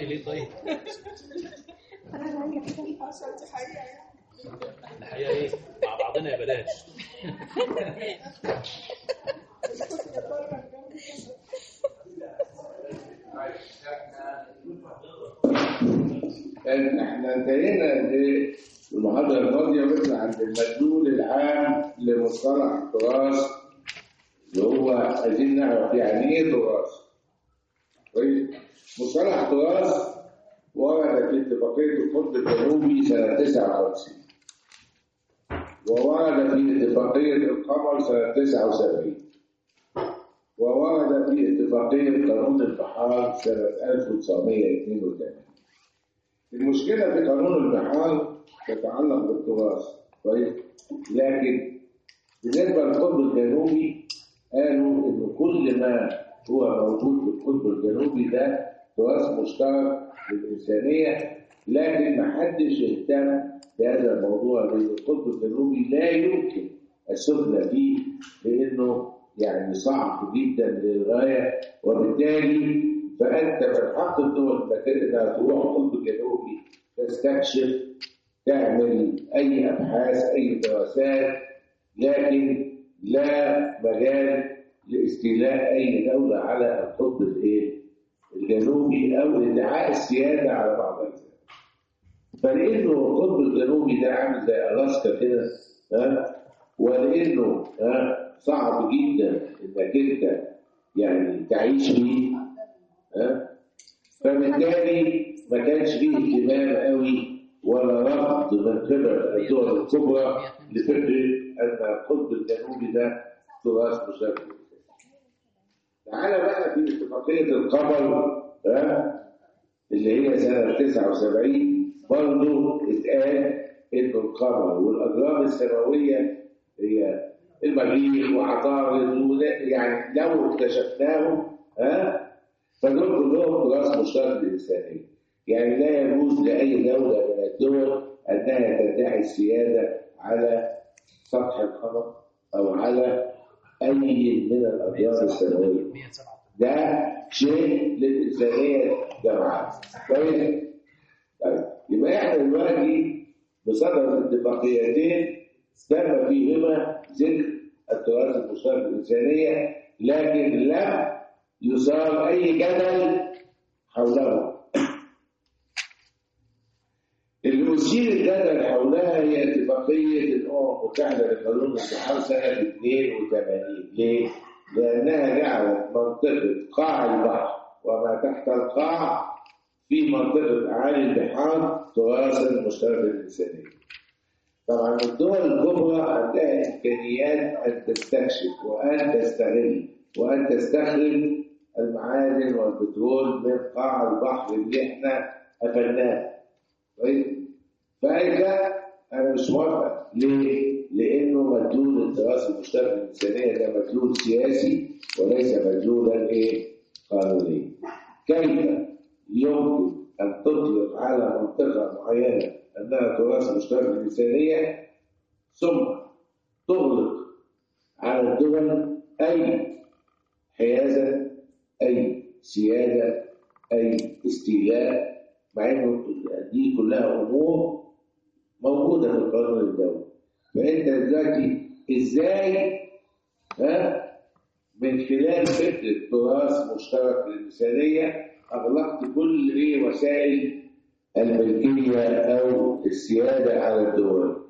بتضحكي ليه طيب؟ عشان دي حقيقة الحقيقه ايه؟ مع بعضنا يا بلاش كان احنا انتهينا للمحاضرة الماضية وقفنا عند المدلول العام لمصطلح التراث اللي هو عايزين نعرف يعني ايه تراث. طيب مصطلح التراث ورد في اتفاقية القطب الجنوبي سنة 59 وورد في اتفاقية القمر سنة 79 وورد في اتفاقية قانون البحار سنة 1982 المشكلة في قانون البحار تتعلق بالتراث طيب لكن بالنسبة للقطب الجنوبي قالوا إن كل ما هو موجود في القطب الجنوبي ده تراث مشترك للإنسانية لكن ما حدش اهتم بهذا الموضوع لأن القطب الجنوبي لا يمكن السفلى فيه لأنه يعني صعب جدا للغاية وبالتالي فأنت من حق الدول إنك إنها تروح القطب الجنوبي تستكشف تعمل أي أبحاث أي دراسات لكن لا مجال لاستيلاء أي دولة على القطب الإيه؟ الجنوبي أو ادعاء السيادة على بعض الأجزاء. فلأنه القطب الجنوبي ده عامل زي ألاسكا كده ها ولأنه ها صعب جدا إنك أنت يعني تعيش فيه ها فبالتالي ما كانش فيه اهتمام قوي ولا رفض من قبل الدول الكبرى لفكره ان القطب الجنوبي ده تراث مشرف تعالى بقى في اتفاقيه القمر ها اللي هي سنه 79 برضه اتقال ان القمر والاجرام السماويه هي المريخ وعطارد وده- يعني لو اكتشفناهم ها فدول كلهم تراث مشترك للإنسانية يعني لا يجوز لأي دولة من الدول أنها تدعي السيادة على سطح القمر أو على أي من الأديار السماوية 187 ده شيء للإنسانية جماعة كويس؟ طيب يبقى إحنا دلوقتي بصدد اتفاقيتين تم فيهما ذكر التراث المشترك للإنسانية لكن لم يثار أي جدل حوله اللي أثير الجدل حولها هي اتفاقية الأمم المتحدة لقانون البحار سنة 82 ليه؟ لأنها جعلت منطقة قاع البحر وما تحت القاع في منطقة أعالي البحار تراثا مشتركا للإنسانية. طبعا الدول الكبرى عندها إمكانيات أن تستكشف وأن تستغل وأن تستخرج المعادن والبترول من قاع البحر اللي احنا قفلناه. طيب فإذا أنا مش موافق ليه؟ لأنه مدلول التراث المشترك للإنسانية ده مدلول سياسي وليس مدلولا إيه؟ قانونيا. كيف يمكن أن تطلق على منطقة معينة أنها تراث مشترك للإنسانية ثم تغلق على الدول أي حيازة أي سيادة أي استيلاء مع إنه دي كلها أمور موجودة في القانون الدولي فأنت دلوقتي إزاي ها من خلال فكرة تراث مشترك للإنسانية أغلقت كل إيه وسائل الملكية أو السيادة على الدول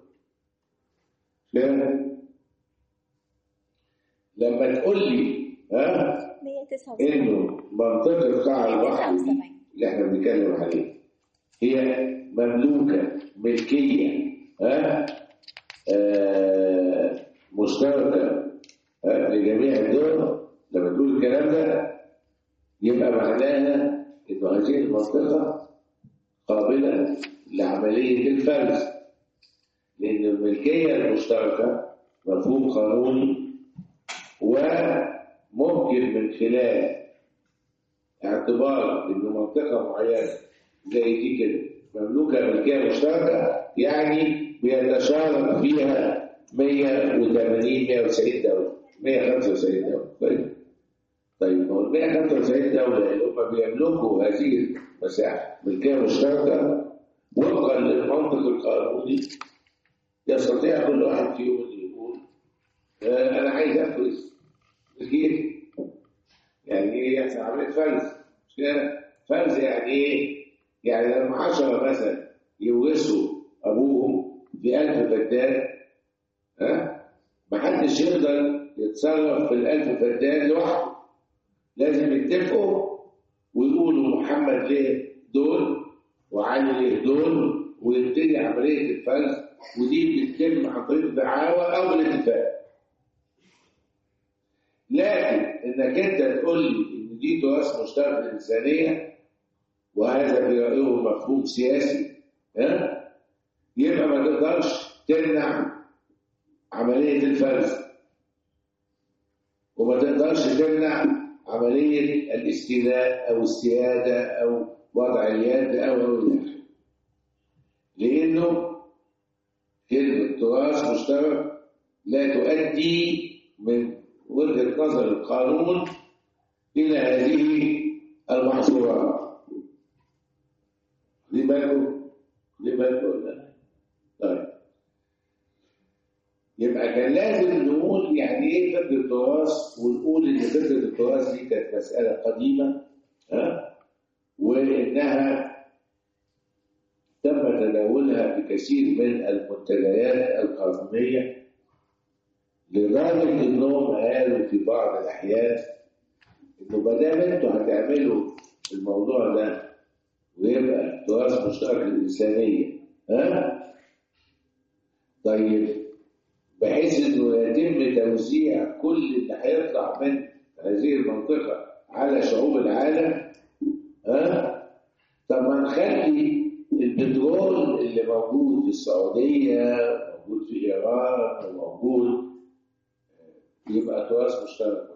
فاهم؟ لما تقول لي ها 179 انه منطقه قاع البحر دي 179 اللي احنا بنتكلم عليها هي مملوكه ملكيه ها آه مشتركه آه لجميع الدول لما تقول الكلام ده يبقى معناها ان هذه المنطقه قابله لعمليه الفرز لان الملكيه المشتركه مفهوم قانوني وممكن من خلال اعتبار ان منطقه معينه زي دي كده مملوكه ملكيه مشتركه يعني بيتشارك فيها 180 190 دوله 195 دوله طيب طيب ما هو وال 195 دولة اللي هم بيملكوا هذه المساحة ملكية مشتركة وفقا للمنطق القانوني يستطيع كل واحد فيهم أن يقول آه، أنا عايز أفرز ملكيتي يعني إيه إحنا عملية فرز مش كده؟ فرز يعني إيه؟ يعني لما 10 مثلا يورثوا أبوهم ب 1000 فدان ها؟ محدش يقدر يتصرف في الألف فدان لوحده لازم يتفقوا ويقولوا محمد ليه دول وعلي ليه دول ويبتدي عملية الفرز ودي بتتم عن طريق الدعاوى أو بالاتفاق لكن إنك أنت تقول لي إن دي تراث مشترك للإنسانية وهذا في رأيه مفهوم سياسي ها يبقى ما تقدرش تمنع عملية الفرز وما تقدرش تمنع عملية الاستيلاء أو السيادة أو وضع اليد أو أو إلى آخره. لأنه كلمة تراث مشترك لا تؤدي من وجهة نظر القانون إلى هذه المحظورات. ليه بالكم؟ ليه بالكم ولا لا؟ طيب يبقى كان لازم نقول يعني ايه فكره التراث ونقول ان فكره التراث دي كانت مساله قديمه ها وانها تم تداولها في كثير من المنتديات القانونيه لدرجه انهم قالوا في بعض الاحيان انه ما دام انتوا هتعملوا الموضوع ده ويبقى تراث مشترك للانسانيه ها طيب بحيث انه يتم توزيع كل اللي هيطلع من هذه المنطقه على شعوب العالم ها طب ما نخلي البترول اللي موجود في السعوديه موجود في ايران وموجود يبقى تراث مشترك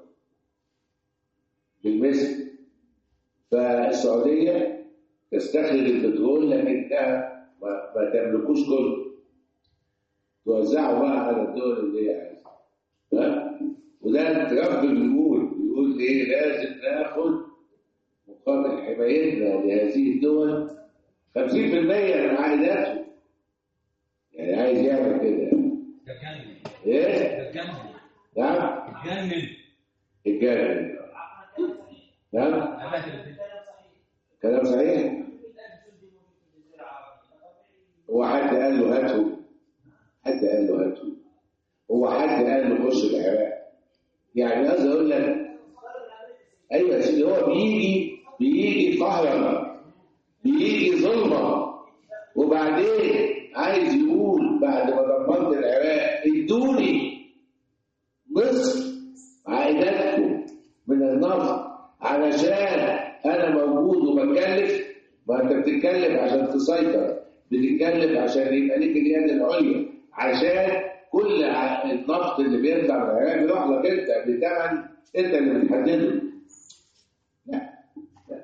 بالمثل فالسعوديه تستخرج البترول لكنها ما, ما تملكوش كله توزعه بقى على الدول اللي هي عايزه ها وده ترامب بيقول بيقول ايه لازم ناخد مقابل حمايتنا لهذه الدول 50% من عائداتهم يعني عايز يعمل كده تتجنن ايه تتجنن نعم تتجنن الجانب نعم أبدا كلام صحيح هو حد قال له هاته حد قال له هاته هو حد قال له خش العراق يعني قصدي اقول لك ايوه يا سيدي هو بيجي بيجي قهرا بيجي ظلمه وبعدين عايز يقول بعد ما دمرت العراق ادوني مصر عائداتكم من النفط علشان انا موجود وبتكلف ما انت بتتكلف عشان تسيطر بتتكلف عشان يبقى ليك اليد العليا عشان كل ع- النفط اللي بيطلع من العراق بيروح لك انت بثمن انت اللي بتحدده لا لا.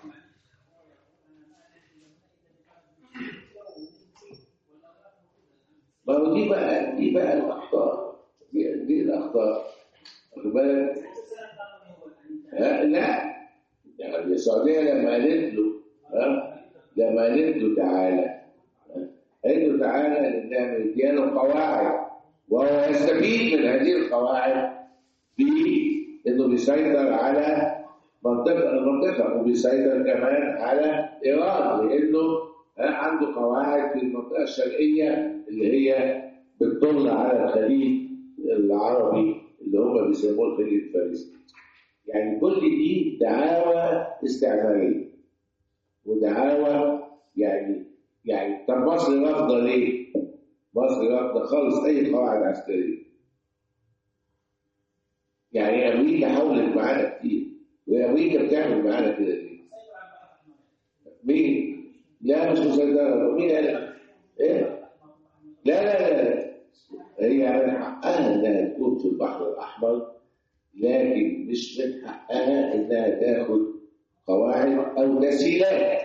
ما هو دي بقى دي بقى الاخطاء دي, دي الاخطاء واخد بالك ها لا يعني السعوديه لما قالت له ها لما قالت له تعالى ها؟ قالت له تعالى لانها مدياله قواعد وهو يستفيد من هذه القواعد في انه بيسيطر على منطقه المنطقه وبيسيطر كمان على ايران لانه ها، عنده قواعد في المنطقه الشرقيه اللي هي بتطل على الخليج العربي اللي هم بيسموه الخليج الفارسي يعني كل دي دعاوى استعماريه ودعاوى يعني يعني طب مصر رافضه ليه؟ مصر رافضه خالص اي قواعد عسكريه يعني امريكا حاولت معانا كتير وامريكا بتعمل معانا كده ليه؟ مين؟ لا مش مسيطرة مين قال؟ ايه؟ لا لا لا لا هي من حقها انها تكون في البحر الاحمر لكن مش من حقها انها تاخد قواعد او تسهيلات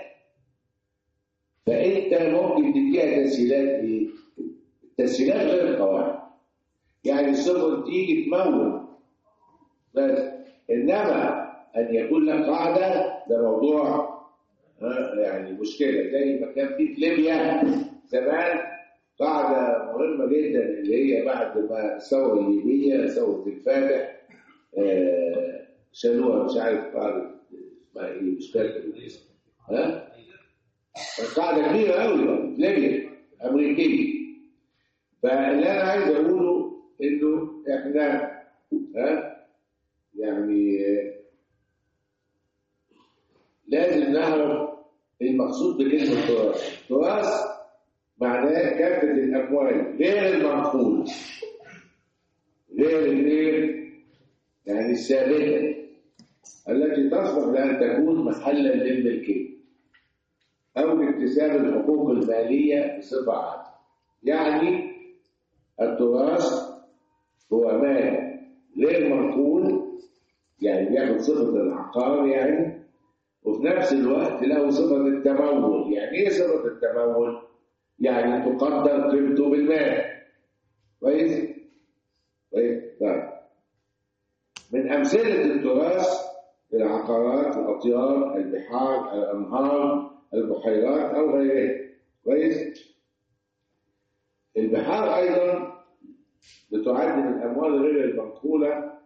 فانت ممكن تديها تسهيلات ايه؟ التسهيلات غير القواعد يعني السفن تيجي تمول بس انما ان يكون لك قاعده ده موضوع ها، يعني مشكله زي ما كان في في ليبيا زمان قاعده مهمه جدا اللي هي بعد ما الثوره الليبيه ثوره الفاتح آه، شالوها مش عارف قاعده اسمها ايه مش فاكر ها قاعده كبيره قوي في ليبيا امريكيه فاللي انا عايز اقوله انه احنا ها يعني آه، لازم نعرف المقصود بكلمه تراث تراث معناه كافه الاموال غير المنقول غير الايه يعني الثابته التي تصلح لان تكون محلا للملكيه او لاكتساب الحقوق الماليه بصفه عامه يعني التراث هو مال غير منقول يعني بياخد صفه العقار يعني وفي نفس الوقت له صفه التمول يعني ايه صفه التمول يعني تقدر قيمته بالمال كويس كويس طيب من امثله التراث العقارات الاطيار البحار الانهار البحيرات او غيرها كويس البحار ايضا بتعد من الاموال غير المنقوله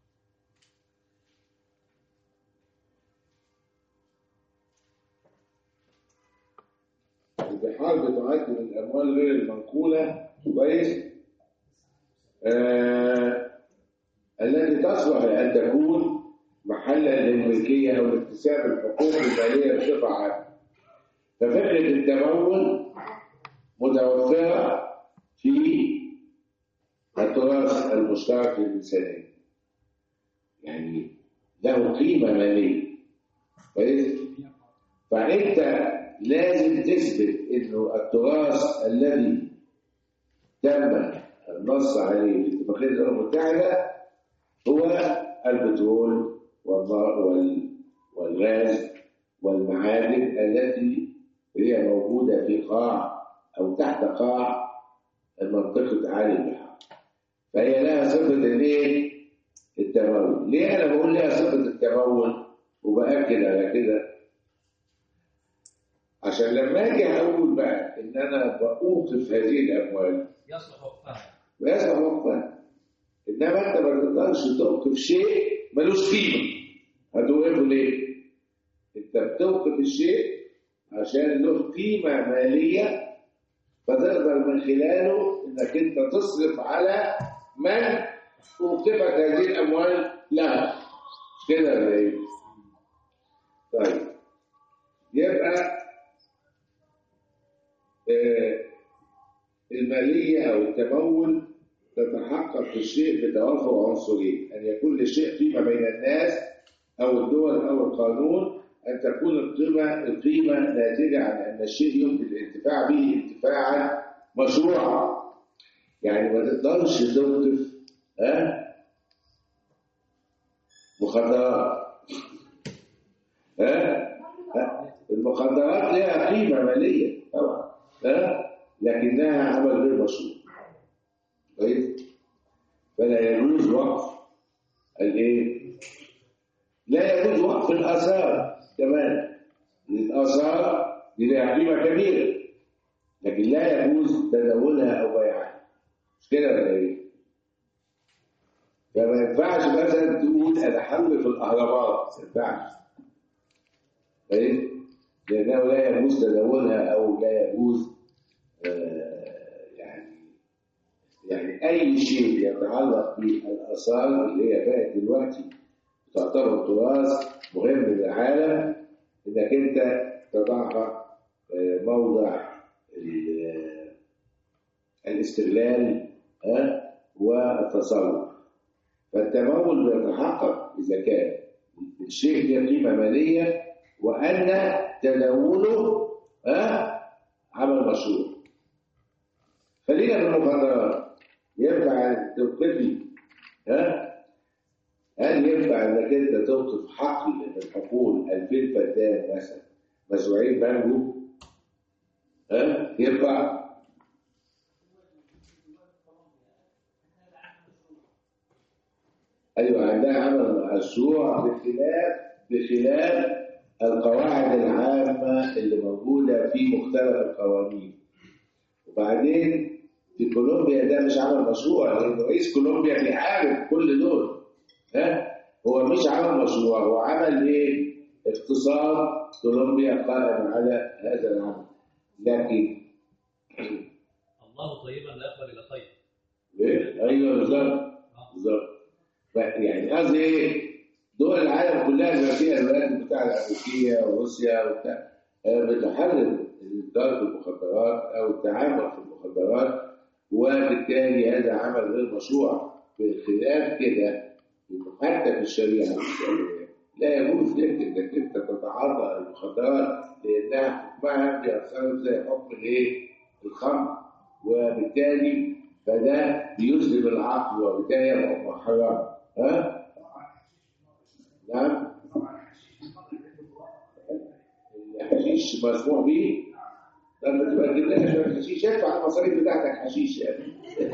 البحار بتعد من الاموال غير المنقوله كويس آه التي تصلح لان تكون محلا للملكيه او لاكتساب الحقوق الماليه بصفه عامه ففكره التمول متوفره في التراث المشترك الانساني يعني له قيمه ماليه كويس فانت لازم تثبت انه التراث الذي تم النص عليه في اتفاقيه الامم المتحده هو البترول والض- وال- والغاز والمعادن التي هي موجوده في قاع او تحت قاع منطقه عالي البحار فهي لها صفه الايه؟ التمول ليه انا بقول لها صفه التمول وباكد على كده عشان لما اجي اقول بقى ان انا باوقف هذه الاموال يصلح وقتها ويصلح وقفها انما انت ما تقدرش توقف شيء ملوش قيمه هتوقفه ليه؟ انت بتوقف الشيء عشان له قيمه ماليه فتقدر من خلاله انك انت تصرف على من اوقفت هذه الاموال لها مش كده ولا ايه؟ طيب يبقى آه، المالية أو التمول تتحقق في الشيء بتوافر عنصرين أن يكون للشيء قيمة بين الناس أو الدول أو القانون أن تكون القيمة القيمة ناتجة عن أن الشيء يمكن الانتفاع به انتفاعا مشروعا يعني ما تقدرش توقف ها مخدرات ها ها؟ المخدرات لها قيمة مالية طبعا ها لكنها عمل غير مشروع كويس فلا يجوز وقف الايه لا يجوز وقف الاثار كمان الاثار دي لها قيمه كبيره لكن لا يجوز تداولها او بيعها مش كده ولا ايه فما ينفعش مثلا تقول انا حمل في الاهرامات ما ينفعش فاهم لانه لا يجوز تداولها او لا يجوز آه، يعني يعني اي شيء يتعلق بالاثار اللي هي بقت دلوقتي تعتبر تراث مهم للعالم انك انت تضعها آه، موضع ال- الاستغلال ها، والتصرف فالتمول بيتحقق اذا كان الشيء له قيمه ماليه وان تداوله ها عمل مشروع خلينا في المخدرات ينفع توقف لي ها هل ينفع انك انت توقف حقل من حقول 2000 فدان مثلا مزروعين بانجو ها ينفع ايوه عندها عمل مشروع بخلاف بخلاف القواعد العامه اللي موجوده في مختلف القوانين وبعدين في كولومبيا ده مش عمل مشروع لان رئيس كولومبيا بيحارب كل دول ها هو مش عمل مشروع هو عمل ايه اقتصاد كولومبيا قائم على هذا العمل لكن الله طيبا لا يقبل الا طيب إيه؟ ايوه بالظبط بالظبط ف- يعني قصدي ايه دول العالم كلها بما فيها الولايات المتحده الامريكيه وروسيا وبتاع آه، بتحرم ضرب المخدرات او التعامل في المخدرات وبالتالي هذا عمل غير مشروع بخلاف كده إنه حتى في الشريعه الاسلاميه لا يجوز لك انك انت تتعاطى المخدرات لانها حكمها بيأثر زي حكم الايه؟ الخمر وبالتالي فده بيسلب العقل وبالتالي يبقى محرم ها؟ نعم الحشيش مسموح به لما تبقى تجيب لنا شويه حشيش ادفع المصاريف بتاعتك حشيش يعني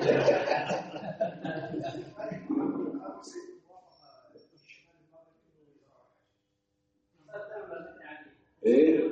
ايه؟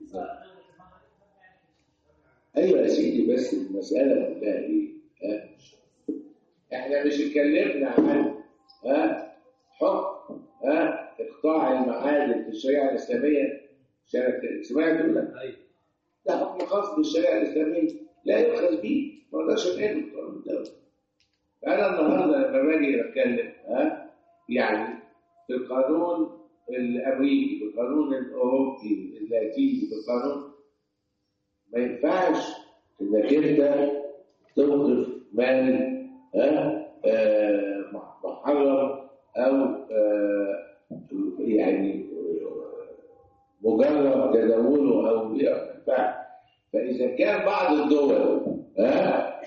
ايوه يا سيدي بس المساله كلها ايه؟ ها؟ احنا مش اتكلمنا عن ها حكم ها اقطاع المعادن في الشريعه الاسلاميه شركه سمعت ولا ايوه ده حكم خاص بالشريعه الاسلاميه لا يؤخذ به ما نقدرش نعمل قانون الدوله فانا النهارده لما باجي اتكلم ها يعني في القانون الامريكي في القانون الاوروبي اللاتيني في القانون ما ينفعش انك انت توقف مال ها آه، محرم او آه، يعني آه، مجرد تداوله او بيع ما ينفعش فاذا كان بعض الدول ها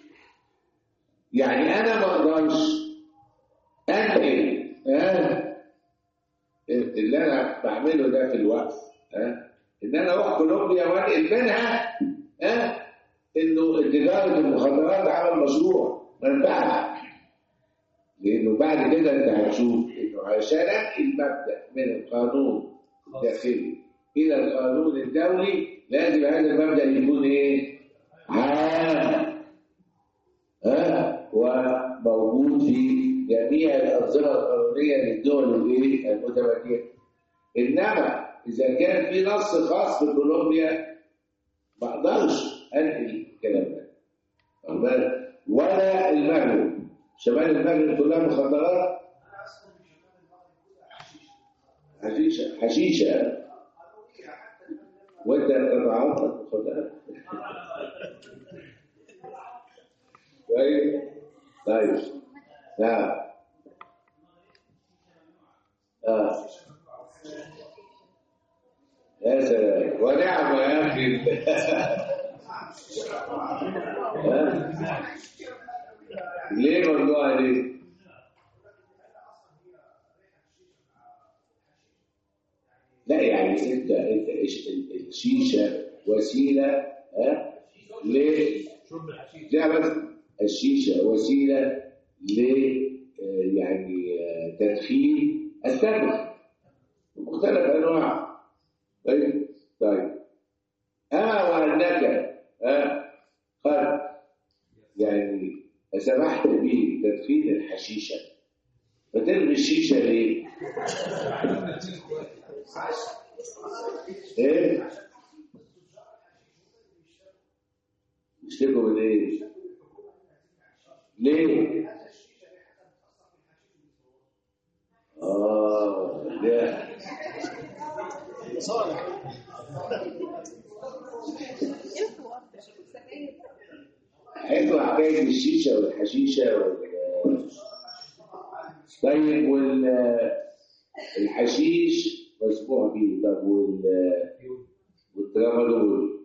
يعني انا ما اقدرش انقل ها اللي انا بعمله ده في الوقت ها ان انا اروح كولومبيا وانقل منها ها انه تجاره المخدرات عمل مشروع ما ينفعش لانه بعد كده انت هتشوف انه عشان انقل مبدا من القانون الداخلي الى القانون الدولي لازم هذا المبدا يكون ايه؟ عام ها وموجود في جميع الانظمه القانونيه للدول الايه؟ المتمكنه انما اذا كان في نص خاص بكولومبيا ما اقدرش انقل الكلام ده واخد بالك؟ ولا المغرب شمال المغرب كلها مخدرات حشيشه حشيشه وانت تتعاطى المخدرات طيب طيب نعم اه يا سلام ونعم يا اخي ها؟ ليه ممنوع ليه؟ لا يعني انت انت إيش- ال- الشيشه وسيله ها ليه؟ شرب الحشيش لا بس الشيشه وسيله ل آه، يعني آه، تدخين التبغ مختلف انواع طيب طيب اما وانك ها قد يعني سمحت بتدخين الحشيشه فترمي الشيشه ليه؟ ايه؟ يشتكوا من ايه؟ ليه؟ اه لا حلو حكايه الشيشه والحشيشه وال طيب والحشيش مسموح به طب وال والترامادول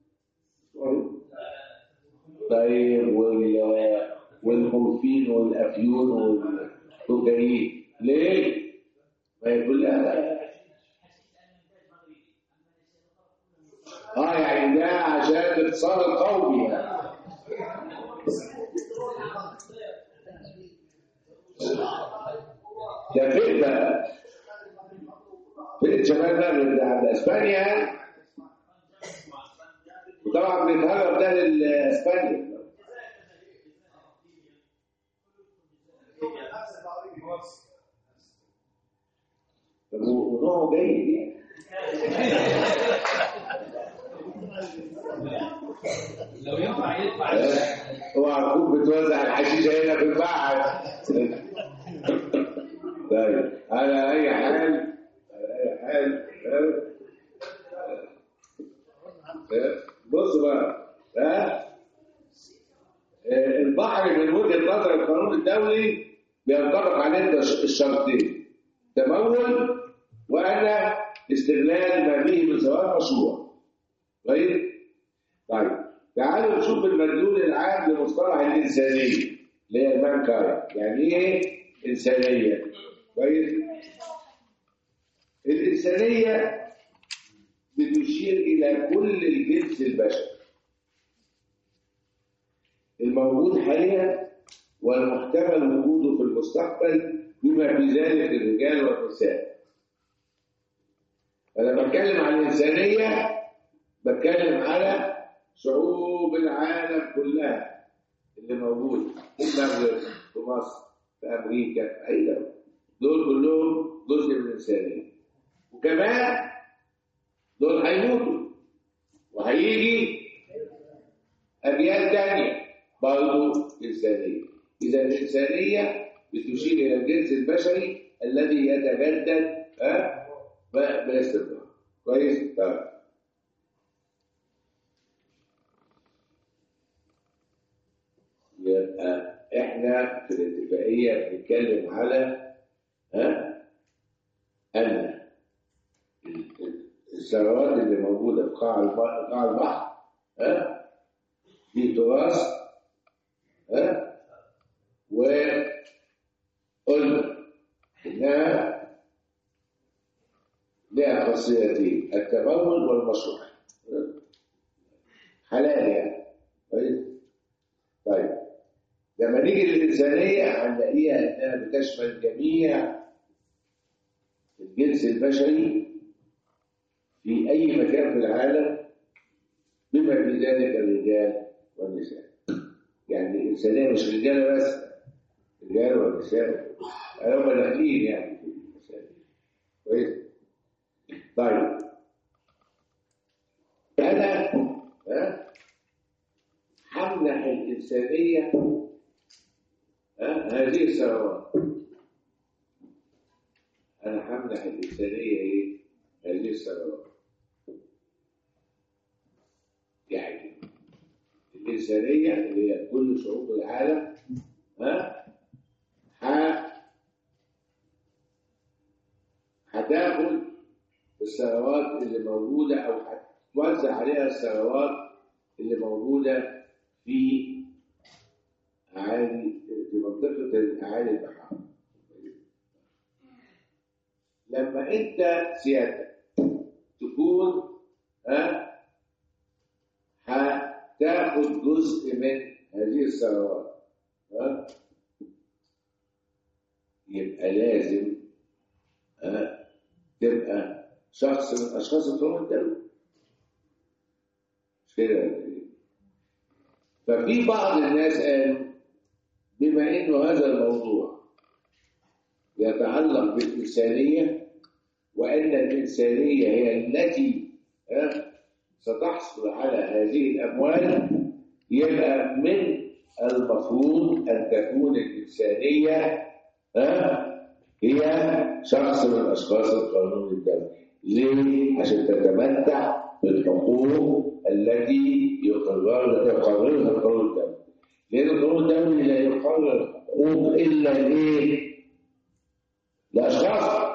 طيب وال والمورفين والافيون والكوكايين ليه؟ ما يقول لا لا اه يعني ده عشان الاقتصاد القومي يعني. ده فين بقى؟ فين شمال مغرب ده عند اسبانيا يعني وطبعا بيتهرب ده لاسبانيا طب ونوعه جيد يعني لو ينفع يدفع اوعى تكون بتوزع الحشيشه هنا في المعهد طيب على اي حال على اي حال ها؟ بص بقى ها آه، البحر من وجهه نظر القانون الدولي بينطبق عليه الشرطين تمول وان استغلال ما به من ثواب مشروع طيب طيب تعالوا نشوف المدلول العام لمصطلح الإنسانية اللي هي المانكايند يعني إيه إنسانية؟ كويس؟ الإنسانية بتشير إلى كل الجنس البشري الموجود حاليا والمحتمل وجوده في المستقبل بما في ذلك الرجال والنساء أنا بتكلم عن الإنسانية بتكلم على شعوب العالم كلها اللي موجودة في المغرب في مصر في أمريكا في أي دولة دول كلهم جزء من الإنسانية وكمان دول هيموتوا وهيجي أجيال تانية برضه إنسانية إذا الإنسانية بتشير إلى الجنس البشري الذي يتجدد ها باستمرار كويس؟ طيب يبقى احنا في الاتفاقيه بنتكلم على ها ان الثروات اللي موجوده في قاع البحر قاع البحر ها دي تراث ها وقلنا انها لها خاصيتين التمول والمشروع حلال يعني كويس طيب لما نيجي للإنسانية هنلاقيها إنها بتشمل جميع الجنس البشري في أي مكان في العالم بما في ذلك الرجال والنساء يعني الإنسانية مش رجالة بس رجال ونساء هم داخلين يعني في المسائل كويس طيب أنا ها همنح الإنسانية ها هذه الثروات أنا همنح الإنسانية إيه؟ هذه الثروات يعني الإنسانية اللي هي كل شعوب العالم ها ه- هتاخد الثروات اللي موجودة أو هتوزع عليها الثروات اللي موجودة في أعالي في منطقة أعالي البحار لما أنت سيادتك تكون ها هتاخد جزء من هذه الثروات ها يبقى لازم ها تبقى شخص من أشخاص القانون الدولي مش كده ولا إيه؟ ففي بعض الناس قالوا بما انه هذا الموضوع يتعلق بالإنسانية وأن الإنسانية هي التي آه، ستحصل على هذه الأموال يبقى من المفروض أن تكون الإنسانية آه، هي شخص من أشخاص القانون الدولي ليه؟ عشان تتمتع بالحقوق التي يقررها يقررها القانون الدولي لأن القانون الدولي لا يقرر الحقوق إلا لإيه؟ لأشخاص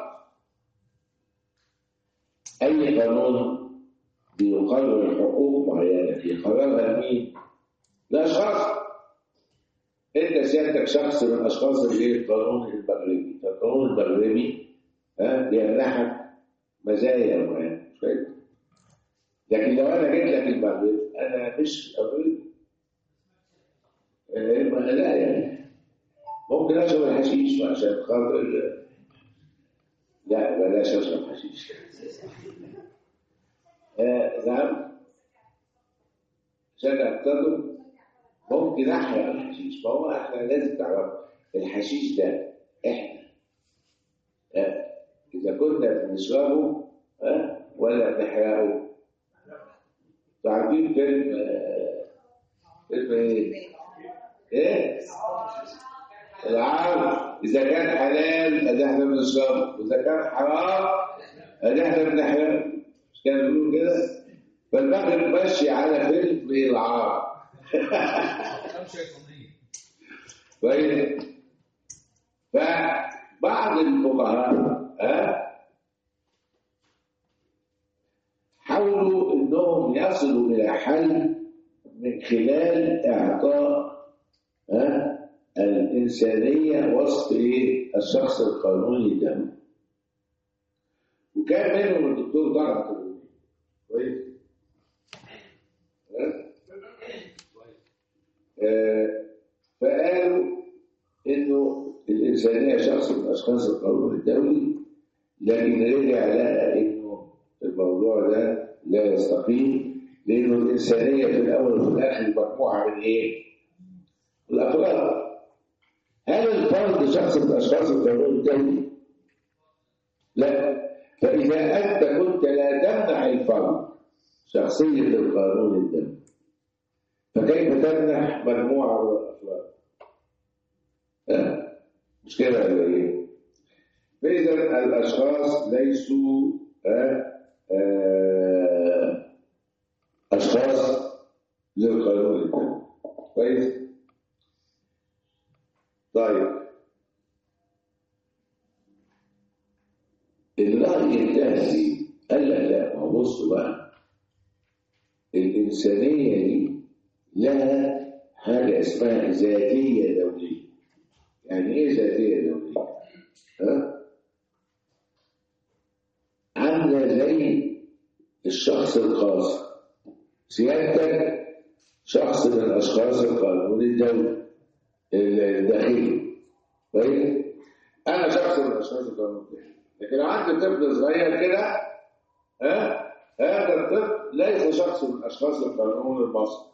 أي قانون بيقرر حقوق معينة يقررها لمين؟ لأشخاص أنت سيادتك شخص من أشخاص اللي هي القانون المغربي فالقانون المغربي ها يمنحك مزايا معينة مش فاهم؟ لكن لو أنا جيت لك المغرب أنا مش مغربي آه، ما- لا يعني ممكن اشرب الحشيش عشان خاطر لا بلاش اشرب حشيش آه نعم عشان اقتدم ممكن احرق الحشيش فهو احنا لازم تعرف الحشيش ده احنا آه اذا كنا بنشربه آه ولا بنحرقه عارفين فيلم آه فيلم ايه؟ ايه؟ العام اذا كان حلال ادي احنا بنشربه واذا كان حرام ادي احنا بنحرقه مش كانوا بيقولوا كده فالمغرب ماشي على فيلم العام كم شيطانية كويس فبعض الفقهاء ها حاولوا انهم يصلوا الى حل من خلال اعطاء ها الانسانيه وسط ايه الشخص القانوني الدولي وكان منهم الدكتور طلعت الغني. كويس ها؟ آه، فقالوا انه الانسانيه شخص من اشخاص القانون الدولي لكن رجع لقى انه الموضوع ده لا يستقيم لانه الانسانيه في الاول وفي الاخر مجموعه من ايه؟ الافراد هل الفرد شخص من اشخاص القانون الدولي؟ لا فاذا انت كنت لا تمنع الفرد شخصيه القانون الدولي فكيف تمنح مجموعة من الأفراد؟ ها؟ مش كده ولا إيه؟ فإذا الأشخاص ليسوا ها؟ آه، أشخاص للقانون الدولي كويس؟ طيب الرأي الثاني قال لك لا ما هو بصوا بقى الإنسانية دي لها حاجة اسمها ذاتية دولية يعني إيه ذاتية دولية؟ ها؟ عاملة زي الشخص الخاص سيادتك شخص من أشخاص القانون الدولي الداخلي طيب أنا شخص من أشخاص القانون الداخلي لكن لو عندي طفل صغير كده ها هذا الطفل ليس شخص من أشخاص القانون المصري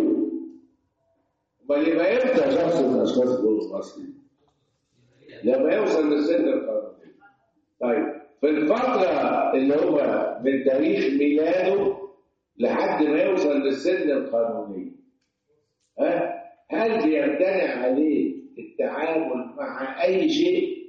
امال يبقى امتى شخص من اشخاص القانون المصري؟ لما يوصل للسن القانوني. طيب في الفترة اللي هو من تاريخ ميلاده لحد ما يوصل للسن القانوني ها هل بيمتنع عليه التعامل مع أي شيء؟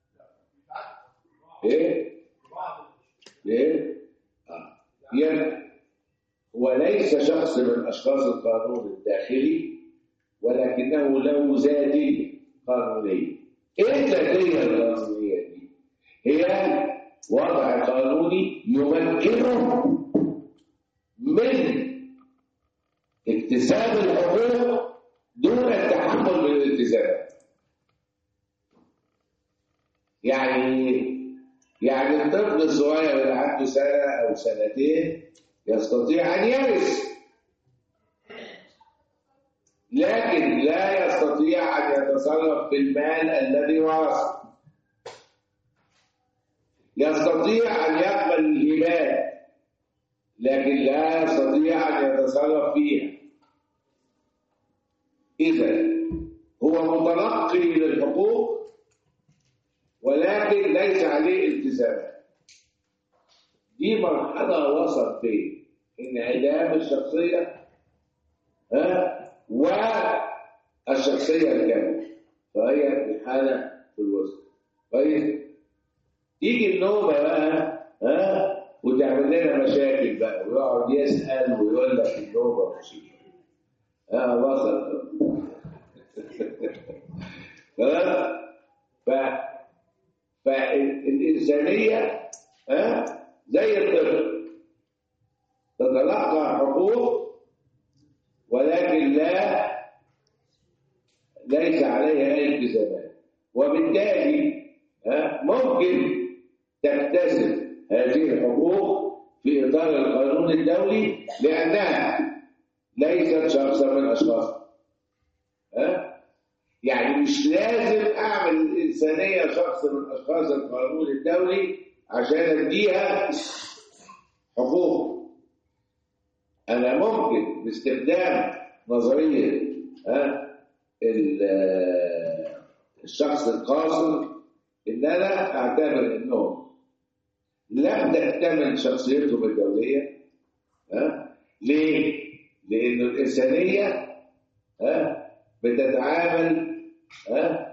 إيه؟ إيه؟ آه. يمنع وليس شخص من أشخاص القانون الداخلي ولكنه له ذاتية قانونية إيه الذاتية القانونية دي؟ هي وضع قانوني يمكنه من اكتساب الحقوق دون التحمل من الالتزامات يعني يعني الطفل الصغير اللي عنده سنة أو سنتين يستطيع أن يرث لكن لا يستطيع أن يتصرف في المال الذي ورثه يستطيع أن يقبل الهبات لكن لا يستطيع أن يتصرف فيها إذا هو متلقي للحقوق ولكن ليس عليه التزامات دي مرحلة وسط بين انعدام الشخصية ها والشخصية الكاملة فهي في حالة في الوسط كويس تيجي النوبة بقى ها وتعمل لنا مشاكل بقى ويقعد يسأل ويقول لك النوبة مصيبة ها وصل خلاص ف فالإنسانية ها زي الطفل تتلقى حقوق ولكن لا ليس عليها أي التزامات وبالتالي ها ممكن تكتسب هذه الحقوق في إطار القانون الدولي لأنها ليست شخصا من أشخاص ها يعني مش لازم أعمل الإنسانية شخص من أشخاص القانون الدولي عشان أديها حقوق أنا ممكن باستخدام نظرية ها ال- الشخص القاصر إن أنا أعتبر إنهم لم تكتمل شخصيتهم الدولية ها ليه؟ لأنه الإنسانية ها بتتعامل ها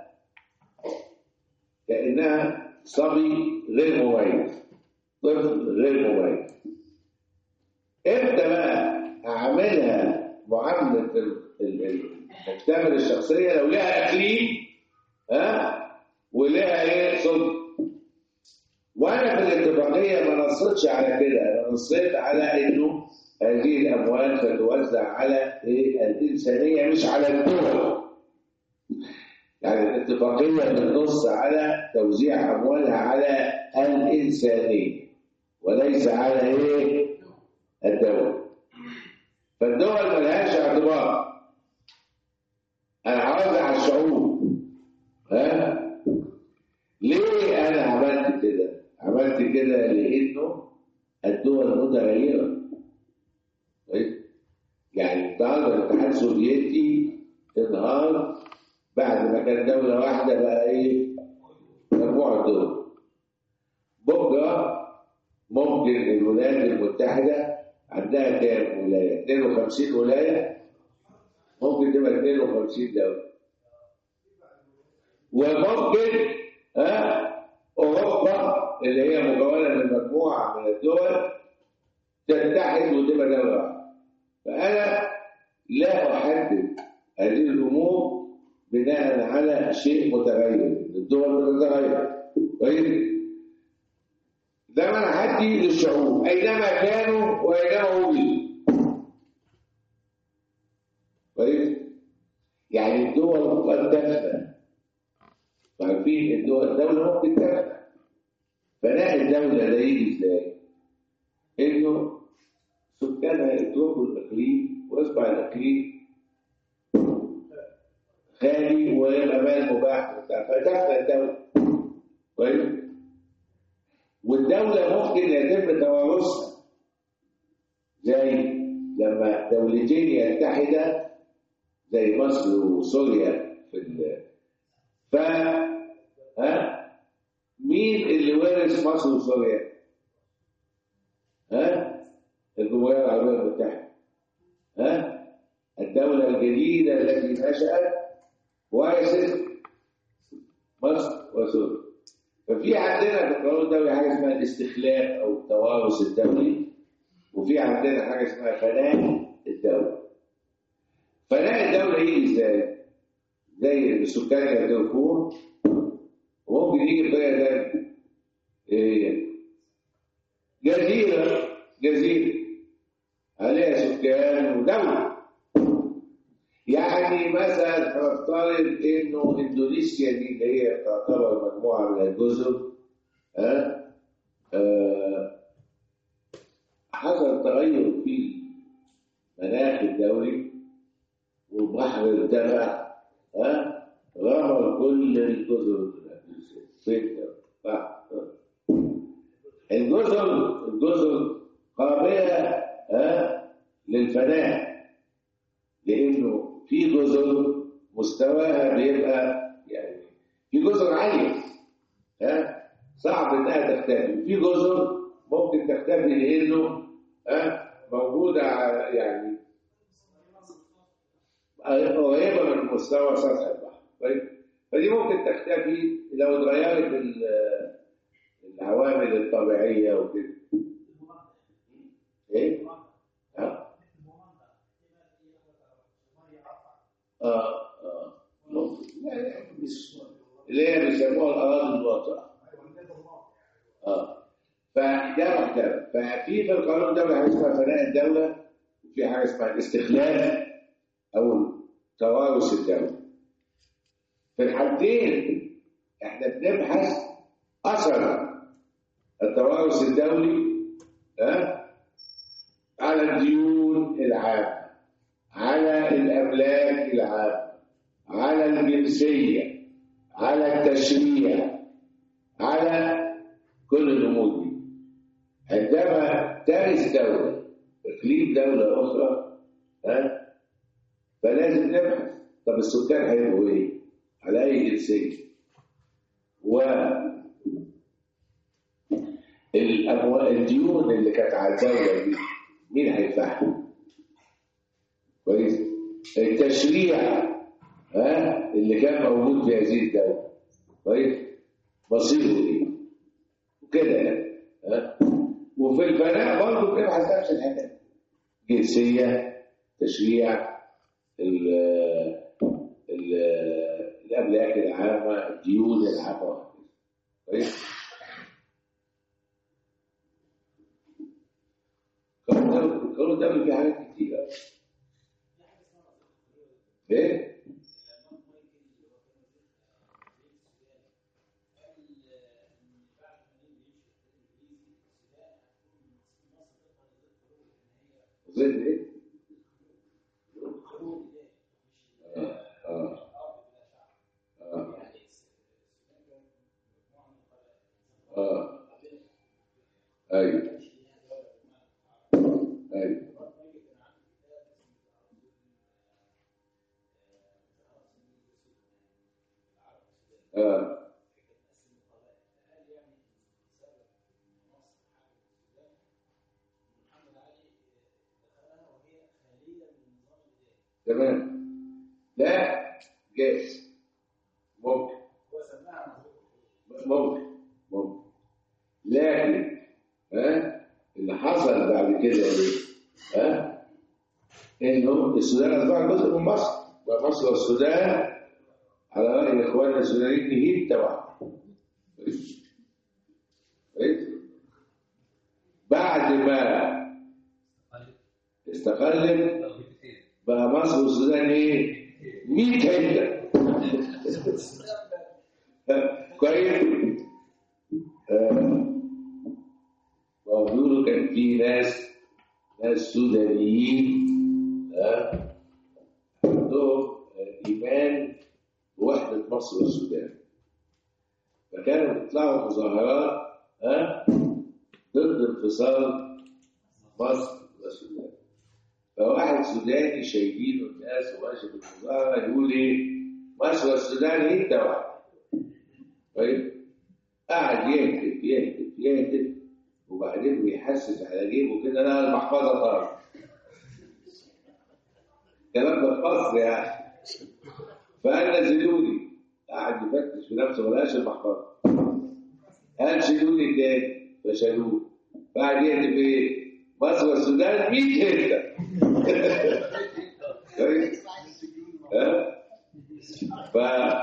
كأنها صبي غير مميز طفل غير مميز امتى بقى اعملها معامله ال- ال- ال- مكتمل الشخصيه لو لها اكليل ها ولها ايه صدق وانا في الاتفاقيه ما نصيتش على كده انا نصيت على انه هذه الاموال ستوزع على ايه الانسانيه مش على الدول يعني الاتفاقيه بتنص على توزيع اموالها على الانسانيه وليس على ايه الدولة فالدول ملهاش اعتبار انا عاوز على الشعوب ها ليه انا عملت كده عملت كده لانه الدول متغيره كويس؟ يعني النهارده الاتحاد السوفيتي انهار بعد ما كان دوله واحده بقى ايه مجموعه دول بكره ممكن الولايات المتحدة عندها كام ولاية؟ 52 ولاية ممكن تبقى 52 دولة وممكن ها أوروبا اللي هي مكونة من مجموعة من الدول تتحد وتبقى دولة واحدة فأنا لا أحدد هذه الأمور بناء على شيء متغير الدول بتتغير كويس ده منحتي للشعوب اينما كانوا واينما وجدوا كويس يعني الدول قد تفنى عارفين الدول الدولة ممكن تفنى فناء الدولة ده يجي ازاي؟ انه سكانها يتركوا الاقليم ويصبح الاقليم خالي والامان مباح وبتاع فتفنى الدولة كويس؟ والدولة ممكن يتم توارثها زي لما دولتين يتحدا زي مصر وسوريا في ال ف ها مين اللي ورث مصر وسوريا؟ ها؟ الجمهورية العربية المتحدة ها؟ الدولة الجديدة التي نشأت ورثت مصر وسوريا ففي عندنا في القانون الدولي حاجه اسمها الاستخلاف او التوارث الدولي وفي عندنا حاجه اسمها فناء الدوله فناء الدوله يجي ازاي؟ زي السكان يتركوه وممكن يجي بطريقه ثانيه ايه هي؟ جزيره جزيره عليها سكان ودوله يعني مثلا نفترض انه اندونيسيا دي اللي هي تعتبر مجموعه من الجزر ها آه حصل تغير في المناخ الدولي والبحر ارتفع ها غمر كل الجزر ستة الجزر الجزر قابلة ها للفناء لانه في جزر مستواها بيبقى يعني في جزر عاليه ها صعب انها تختفي في جزر ممكن تختفي لانه ها موجوده ع- يعني قريبه من مستوى سطح البحر طيب فدي ممكن تختفي لو اتغيرت ال- العوامل الطبيعيه وكده ايه؟ ها؟ اه اه ممكن يعني مش اللي هي بيسموها الاراضي الواطئه اه فده محترم ففي في القانون الدولي حاجه اسمها فناء الدوله وفي حاجه اسمها الاستخلاف او توارث الدوله في الحالتين احنا بنبحث اثر التوارث الدولي ها على الديون العامه على الاملاك العامه على الجنسيه على التشريع على كل الأمور دي عندما ترث دولة إقليم دولة أخرى ها فلازم نبحث طب السكان هيبقوا إيه؟ على أي جنسية؟ و الأموال الديون اللي كانت على الدولة دي مين هيدفعها؟ كويس؟ التشريع ها اللي كان موجود في هذه الدولة كويس؟ مصيره إيه؟ وكده يعني ها؟ وفي البناء برضه بنبحث نفس الحاجات جنسية تشريع ال ال الأملاك العامة الديون العامة وهكذا. كويس؟ القانون ده فيه حاجات كتير أوي. ايه؟ زي ايه؟ اه اه اه اه ايوه ايوه اه تمام لا جاهز ممكن ممكن ممكن لكن ها اللي حصل بعد كده ايه؟ ها انه السودان اصبح جزء من مصر ومصر والسودان على راي اخواننا السودانيين نهيب تبعهم كويس؟ كويس؟ بعد ما استقلت بقى مصر والسودان ايه؟ 100 حته كويس؟ آه. وبيقولوا كان في ناس ناس سودانيين آه، عندهم آه، ايمان بوحده مصر والسودان فكانوا بيطلعوا مظاهرات آه، ضد انفصال مصر والسودان فواحد سوداني شايفينه الناس وماشي بالمظاهره يقول ايه مصر والسودان انت واحد طيب قعد يهتف يهتف يهتف وبعدين بيحسس على جيبه كده لقى المحفظه طارت الكلام ده في مصر يعني فقال نزلوني قعد يفتش في نفسه ما لقاش المحفظه قال شيلوني تاني فشالوه بعد يهتف ايه مصر والسودان 100 حته كويس ها ف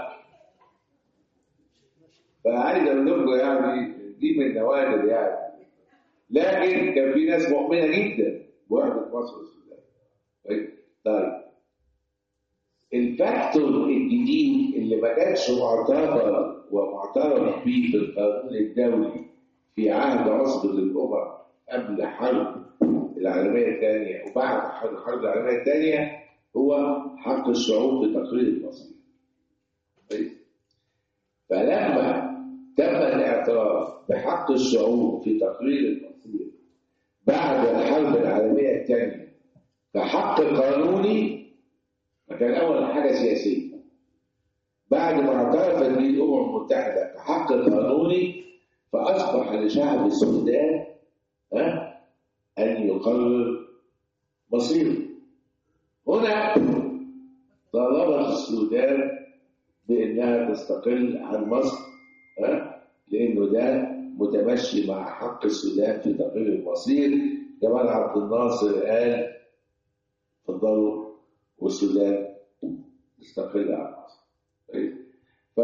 فعايز اقول لكم يعني دي من النوادر يعني لكن كان في ناس مؤمنه جدا بوحده مصر والسودان طيب طيب الفاكتور الجديد اللي ما كانش معتبر ومعترف به في القانون الدولي في عهد عصبة الأمم قبل حرب العالمية الثانية وبعد حرب الحرب العالمية الثانية هو حق الشعوب في تقرير المصير. طيب فلما تم الاعتراف بحق الشعوب في تقرير المصير بعد الحرب العالمية الثانية كحق قانوني فكان أول حاجة سياسية بعد ما اعترفت به الأمم المتحدة كحق قانوني فأصبح لشعب السودان ها أن يقرر مصيره هنا طالبت السودان بأنها تستقل عن مصر ها لأنه ده متمشي مع حق السودان في تقرير المصير جمال عبد الناصر قال تفضلوا والسودان تستقل عن مصر طيب؟ ف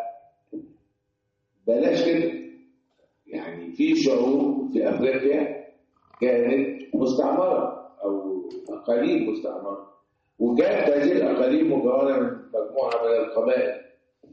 بلاش كده يعني في شعوب في افريقيا كانت مستعمره او اقاليم مستعمره وكانت هذه الاقاليم مكونه من مجموعه من القبائل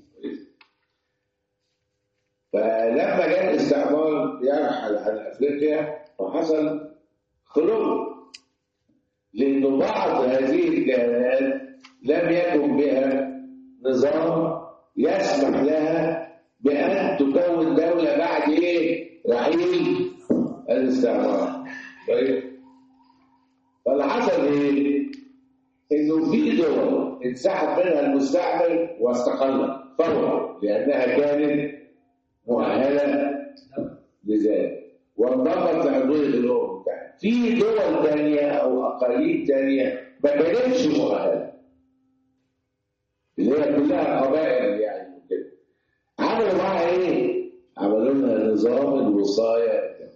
فلما جاء الاستعمار يرحل عن افريقيا فحصل خلو لأن بعض هذه الكيانات لم يكن بها نظام يسمح لها بأن تكون دولة بعد إيه؟ رحيل الاستعمار طيب فاللي حصل إيه؟ إنه في دول انسحب منها المستعمر واستقلت فورا لأنها كانت مؤهلة لذلك وانضمت لعضوية الأمم المتحدة في دول تانية أو أقاليم تانية ما كانتش مؤهلة اللي هي كلها قبائل يعني كده عملوا معاها ايه؟ عملوا لنا نظام الوصاية الدولي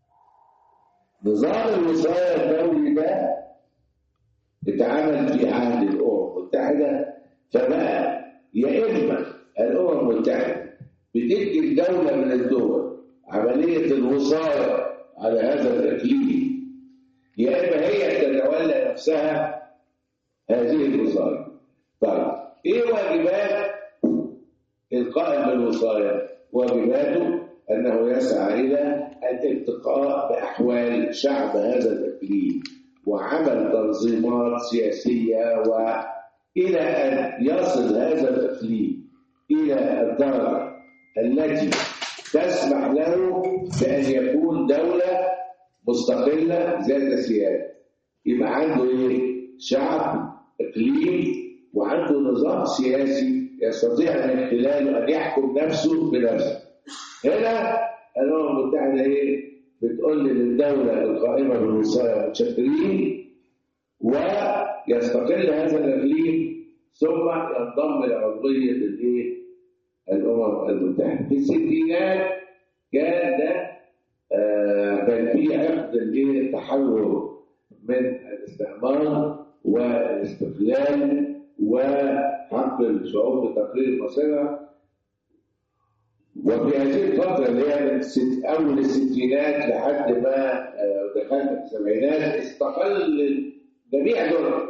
نظام الوصاية الدولي ده اتعمل في عهد الأمم المتحدة فبقى يا إما الأمم المتحدة بتدي الدولة من الدول عملية الوصاية على هذا الإقليم يا إما هي تتولى نفسها هذه الوصاية طيب إيه واجبات القائم بالوصاية؟ واجباته أنه يسعى إلى الالتقاء بأحوال شعب هذا الإقليم وعمل تنظيمات سياسية وإلى أن يصل هذا الإقليم إلى الدرجة التي تسمح له بأن يكون دولة مستقلة ذات سيادة يبقى عنده إيه؟ شعب إقليم وعنده نظام سياسي يستطيع من خلاله أن يحكم نفسه بنفسه هنا الأمم المتحدة إيه؟ بتقول للدولة القائمة بالوصاية متشكرين ويستقل هذا الإقليم ثم ينضم لعضوية الإيه؟ الأمم المتحدة في الستينات كان ده آه كان في عقد الإيه؟ التحرر من الاستعمار والاستقلال وحق الشعوب بتقرير مصيرها وفي هذه الفترة اللي هي من ست أول الستينات لحد ما آه، دخلنا في السبعينات استقل جميع دول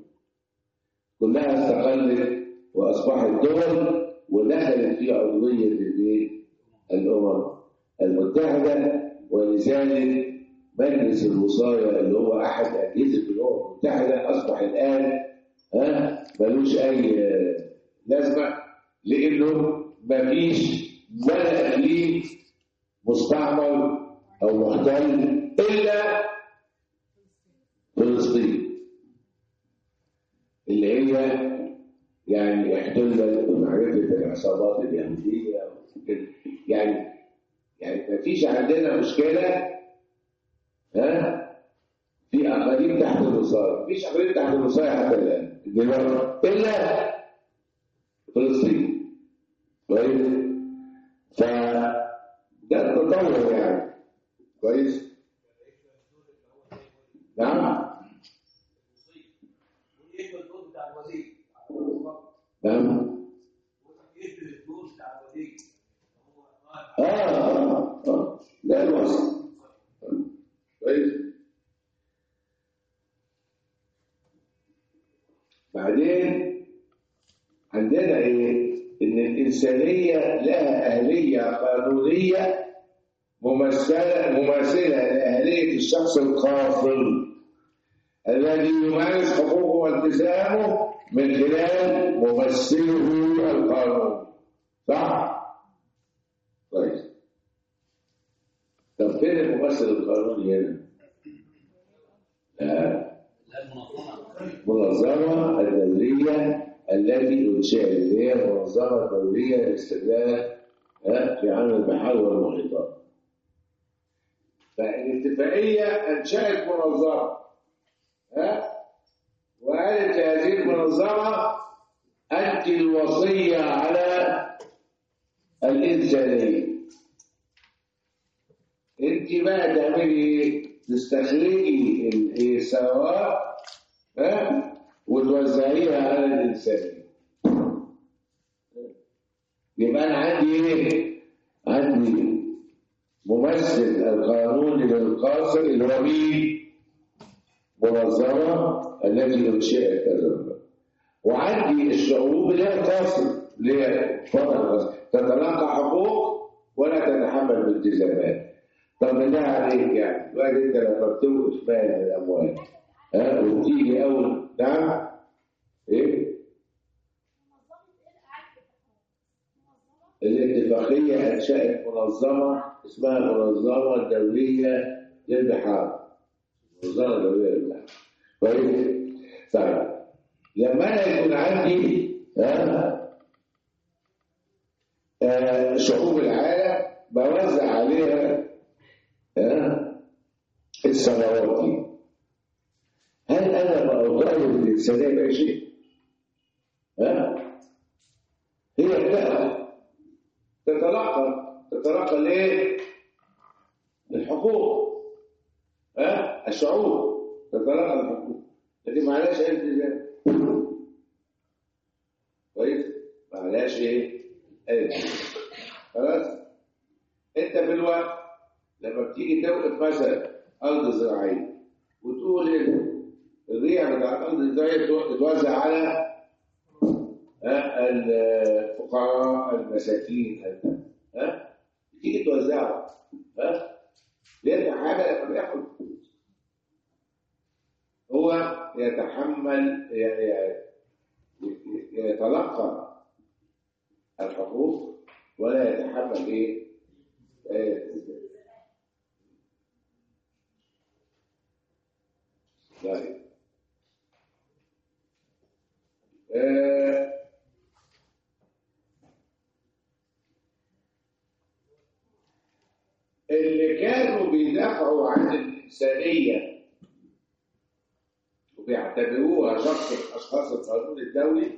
كلها استقلت وأصبحت دول ودخلت في عضوية الإيه؟ الأمم المتحدة ولذلك مجلس الوصاية اللي هو أحد أجهزة الأمم المتحدة أصبح الآن ها ملوش أي آه، لازمة لأنه مفيش ولا إقليم مستعمر أو محتل إلا فلسطين اللي هي يعني احتلت بمعرفة العصابات اليهودية وكده. يعني يعني ما فيش عندنا مشكلة ها في أقاليم تحت الوصاية مفيش أقاليم تحت الوصاية حتى الآن دلوقتي إلا فلسطين كويس فده التطور يعني كويس نعم يشمل الدور بتاع الوزير نعم يشمل الدور بتاع الوزير آه آه آه لا الوصف كويس بعدين عندنا ايه ان الانسانيه لها اهليه قانونيه ممثله مماثله لاهليه الشخص القاصر الذي يمارس حقوقه والتزامه من خلال ممثله القانون صح؟ كويس طب فين الممثل القانوني هنا؟ لا لا المنظمه المنظمة الدولية التي أنشئت اللي هي المنظمة الدولية للاستغلال ها، في عمل البحار والمحيطات. فالاتفاقية أنشأت منظمة ها وقالت لهذه المنظمة أنت الوصية على الإنسانية. أنت بقى تعملي إيه؟ تستخرجي الثروات ها وتوزعيها على الإنسان يبقى أنا عندي إيه؟ عندي ممثل القانون للقاصر اللي هو مين؟ منظمة التي أنشئت كذا وعندي الشعوب اللي هي القاصر اللي هي فضل القاصر تتلقى حقوق ولا تتحمل بالتزامات طب ده عليك يعني دلوقتي انت لما بتوقف مال من الاموال ها وتيجي اول نعم ايه الاتفاقية أنشأت منظمة اسمها المنظمة الدولية للبحار المنظمة الدولية للبحار كويس؟ طيب لما أنا يكون عندي ها آه، شعوب العالم بوزع عليها ها الثروات دي هل أنا بأطالب الإنسانية بأي شيء؟ ها؟ هي بتأخذ تتلقى تتلقى ليه؟ الحقوق ها؟ الشعوب تتلقى الحقوق لكن ما عليهاش أي التزام كويس؟ ما عليهاش إيه؟ أي التزام خلاص؟ أنت في الوقت لما بتيجي توقف مثلا أرض زراعية وتقول إن الريع بتاع الأرض الزراعية تتوزع على ها، الفقراء المساكين ها تيجي توزعها ها لأن حاجة لما بياخد هو يتحمل ي- ي- يتلقى الحقوق ولا يتحمل ايه؟ آه، طيب آه، اللي كانوا بيدافعوا عن الإنسانية وبيعتبروها شخص من أشخاص القانون الدولي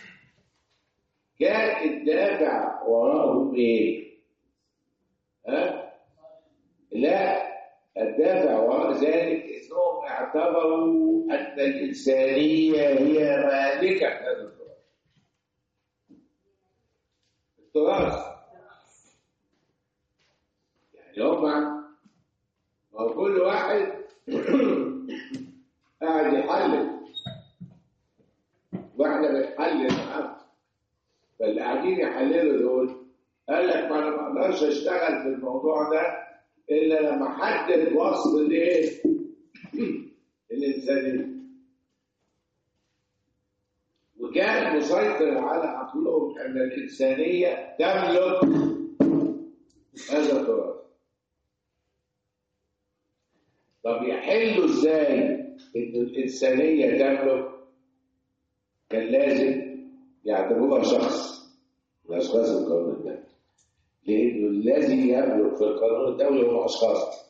كان الدافع وراءهم إيه؟ ها؟ لا الدافع وراء ذلك انهم اعتبروا ان الانسانيه هي مالكه هذا التراث. التراث يعني هم ما هو كل واحد قاعد يحلل واحنا بنحلل معاه فاللي قاعدين يحللوا دول قال لك ما انا ما اقدرش اشتغل في الموضوع ده الا لما احدد وصف الايه؟ الانسانيه وكان مسيطر على عقلهم ان الانسانيه تملك هذا التراث طب يحلوا ازاي ان الانسانيه تملك كان لازم يعتبروها شخص من اشخاص القانون الدولي لانه الذي يملك في القانون الدولي هم اشخاص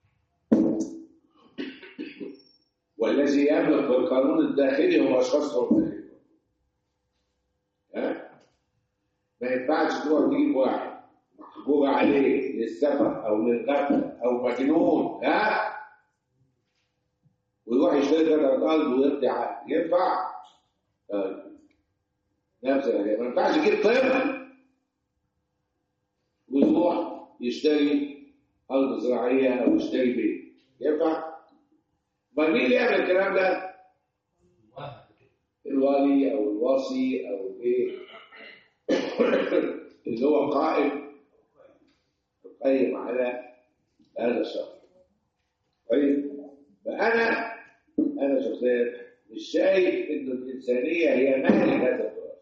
والذي يملك في القانون الداخلي هم اشخاص هم داخلي ها ما ينفعش تروح تجيب واحد محجور عليه للسفر او للغفله او مجنون ها ويروح يشتري قطعه ارض ويرجع عقد. ينفع؟ طيب نفس الحاجه ما ينفعش يجيب طفل ويروح يشتري ارض زراعيه او يشتري بيت ينفع؟ ما مين اللي يعمل الكلام ده؟ واحد كده الولي او الوصي او الايه اللي هو قائم القيم على هذا الشخص طيب فانا انا شخصيا مش شايف ان الانسانيه هي مالك هذا التراث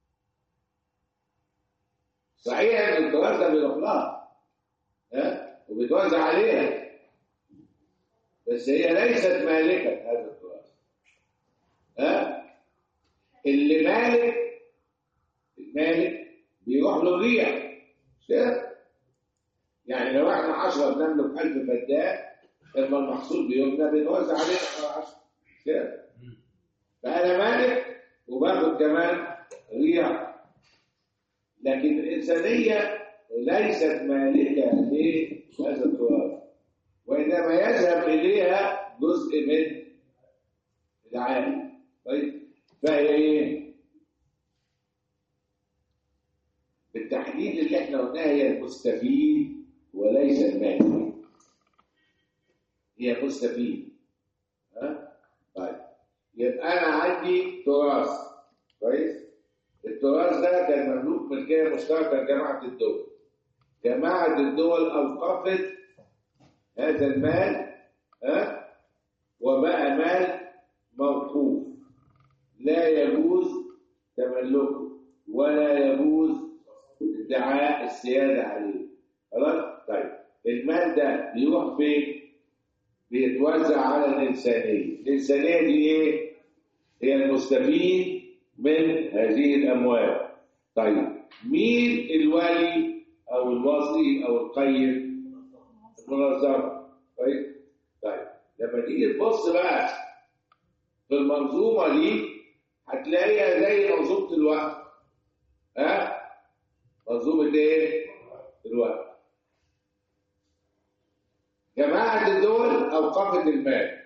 صحيح ان التراث ده بيروح لها ها وبيتوزع عليها بس هي ليست مالكه هذا التراث ها اللي مالك المالك بيروح له الريع مش كده؟ يعني لو احنا 10 بنملك 1000 فدان لما المحصول بيبنى بنوزع علينا على 10 كده فانا مالك وباخد كمان ريع لكن الانسانيه ليست مالكه لهذا التراث وانما يذهب اليها جزء من العالم طيب فهي ايه؟ بالتحديد اللي احنا قلناه هي المستفيد وليس المالك هي مستفيد ها؟ طيب يبقى انا عندي تراث كويس؟ التراث ده كان مملوك ملكيه مشتركه لجماعه الدول جماعه الدول اوقفت هذا المال ها؟ وبقى مال موقوف لا يجوز تملكه ولا يجوز ادعاء السيادة عليه خلاص طيب المال ده بيروح فين؟ بيتوزع على الإنسانية الإنسانية دي إيه؟ هي المستفيد من هذه الأموال طيب مين الولي أو الوصي أو القيم؟ المنظمة طيب طيب لما تيجي تبص بقى في المنظومة دي هتلاقيها زي منظومة الوقت ها؟ منظومة إيه؟ الوقت جماعة الدول أوقفت المال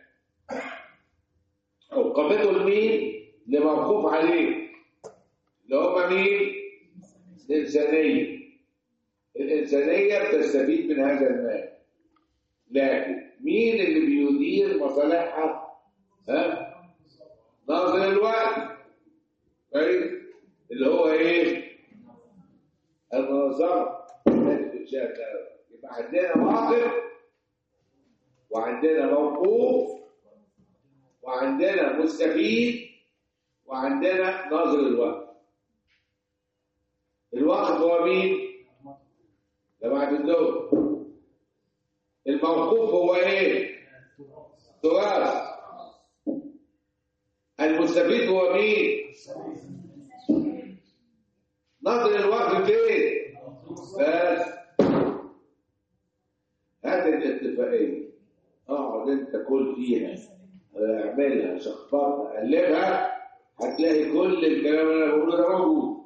أوقفته لمين؟ لموقوف عليه اللي هم مين؟ الإنسانية الإنسانية بتستفيد من هذا المال لكن مين اللي بيدير مصالحها؟ ها؟ ناظر الوقت طيب اللي هو ايه؟ المنظمة التي تنشأ الدولة يبقى عندنا واقف وعندنا موقوف وعندنا مستفيد وعندنا ناظر الوقت الوقف هو مين؟ جماعة الدول الموقوف هو ايه؟ تراث المستفيد هو مين؟ ناظر الوقف فين؟ بس هذه الاتفاقية اقعد انت كل فيها اعملها شخبطها قلبها هتلاقي كل الكلام اللي انا بقوله ده موجود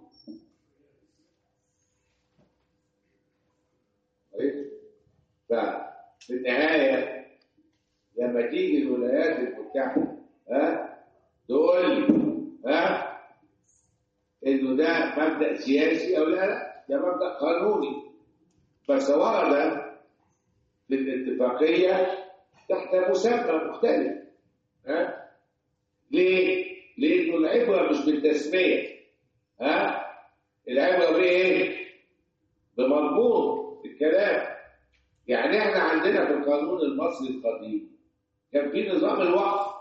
طيب؟ ففي النهاية لما تيجي الولايات المتحدة ها تقول لي ها انه ده مبدأ سياسي او لا لا ده مبدأ قانوني بس ورد في الاتفاقية تحت مسمى مختلف ها ليه؟ لأنه العبرة مش بالتسمية ها العبرة بإيه؟ بمضمون الكلام يعني احنا عندنا في القانون المصري القديم كان في نظام الوقف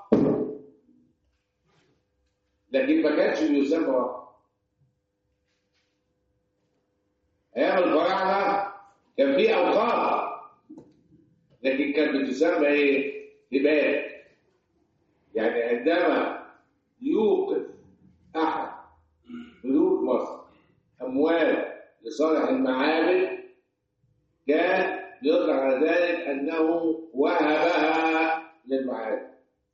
لكن ما كانش بيسمى وقف ايام الفراعنه كان في اوقاف لكن كانت بتسمى ايه؟ هبات يعني عندما يوقف احد ملوك مصر اموال لصالح المعابد كان يطلق على ذلك انه وهبها للمعابد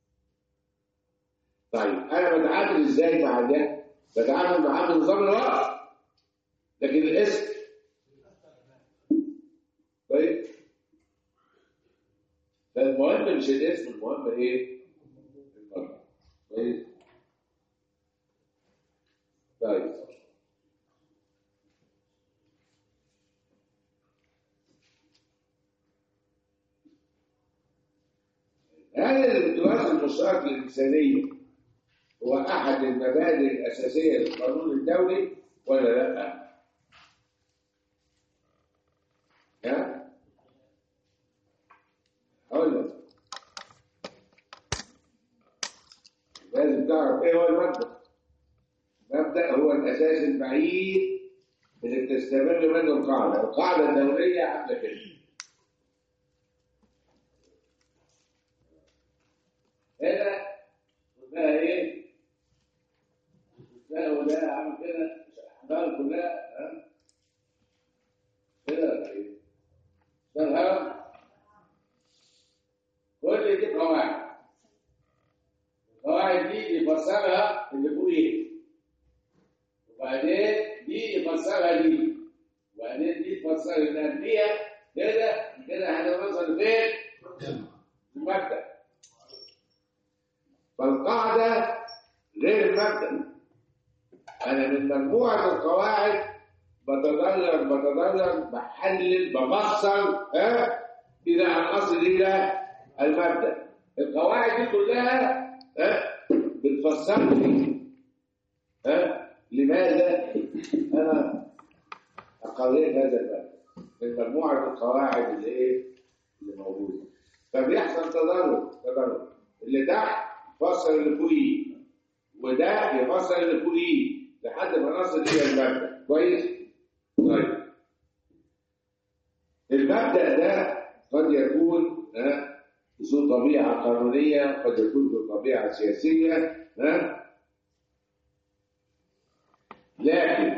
طيب انا بتعامل ازاي مع ده؟ بتعامل معاه بنظام الوقف لكن الاسم طيب فالمهم مش الاسم المهم ايه؟ المرجع طيب طيب هل التراث المشترك الإنساني هو أحد المبادئ الأساسية للقانون الدولي ولا لا؟ ها؟ أقول لك لازم تعرف إيه هو المبدأ المبدأ هو الأساس البعيد اللي بتستمر منه القاعدة القاعدة الدولية عاملة كده هنا قلنا ايه؟ الفاء وده عامل كده الاحبال كلها ها؟ كده ولا ايه؟ ده الهرم كل دي قواعد القواعد دي يفسرها اللي فوق ايه؟ وبعدين دي يفسرها دي وبعدين دي تفسر الأندية كده كده هنوصل فين؟ المبدأ فالقاعدة غير المبدأ أنا من مجموعة القواعد بتدرج بتدرج بحلل بفصل ها إلى أن أصل إلى المبدأ القواعد دي كلها ها بتفسر لي ها لماذا أنا أقريت هذا المبدأ من مجموعة القواعد اللي إيه اللي موجودة فبيحصل تدرج تدرج اللي تحت يفسر اللي فوقيه وده يفسر اللي فوقيه لحد ما نصل الى المبدا كويس طيب قد يكون ها ذو طبيعة قانونية قد يكون ذو طبيعة سياسية ها لكن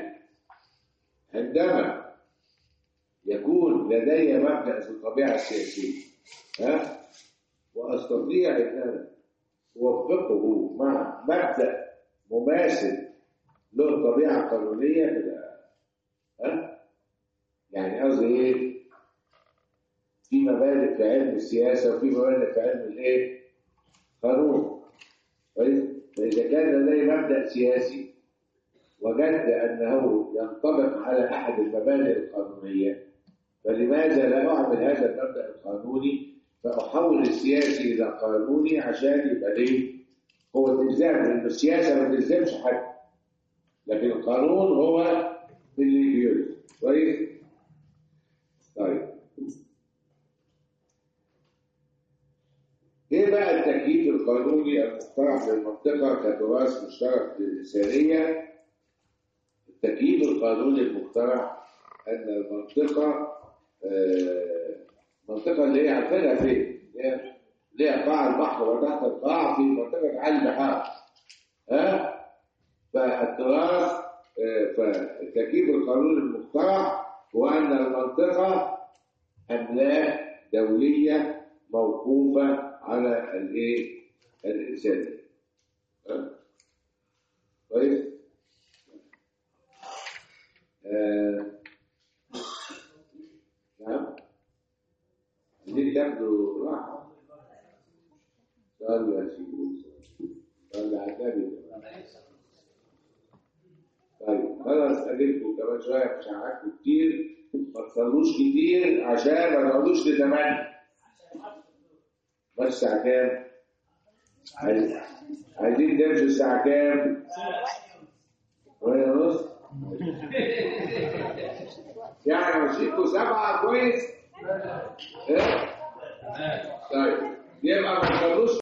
عندما يكون لدي مبدأ ذو الطبيعة السياسية ها وأستطيع أن أنا أوفقه مع مبدأ مماثل له طبيعة قانونية كده ها يعني قصدي إيه في مبادئ في علم السياسة وفي مبادئ في علم الإيه قانون طيب فإذا كان لدي مبدأ سياسي وجدت أنه ينطبق على أحد المبادئ القانونية فلماذا لا أعمل هذا المبدأ القانوني فأحول السياسي إلى قانوني عشان يبقى ليه هو الإلزام لأن السياسة ما تلزمش حد لكن القانون هو اللي بيلزم كويس طيب ايه بقى التكييف القانوني المقترح للمنطقه كتراث مشترك للانسانيه التكييف القانوني المقترح ان المنطقه آه، المنطقه اللي هي عارفينها فين اللي هي اللي هي قاع البحر وتحت القاع في منطقه علي البحار ها فالتراث آه، فالتكييف القانوني المقترح هو ان المنطقه املاك دوليه موقوفه على الايه الانسان ها؟ كويس آه، نعم عايزين تاخدوا راحه صلوا يا سيدي صلوا على النبي طيب خلاص اجيبكم كمان شويه مش هقعدكم كتير ما تصلوش كتير عشان ما تقعدوش لثمانية بس الساعة كام؟ عايز- عايزين تمشوا الساعة كام؟ ثمانية ونص؟ يعني مشيتوا سبعة كويس؟ ايه؟ طيب يبقى ما تصلوش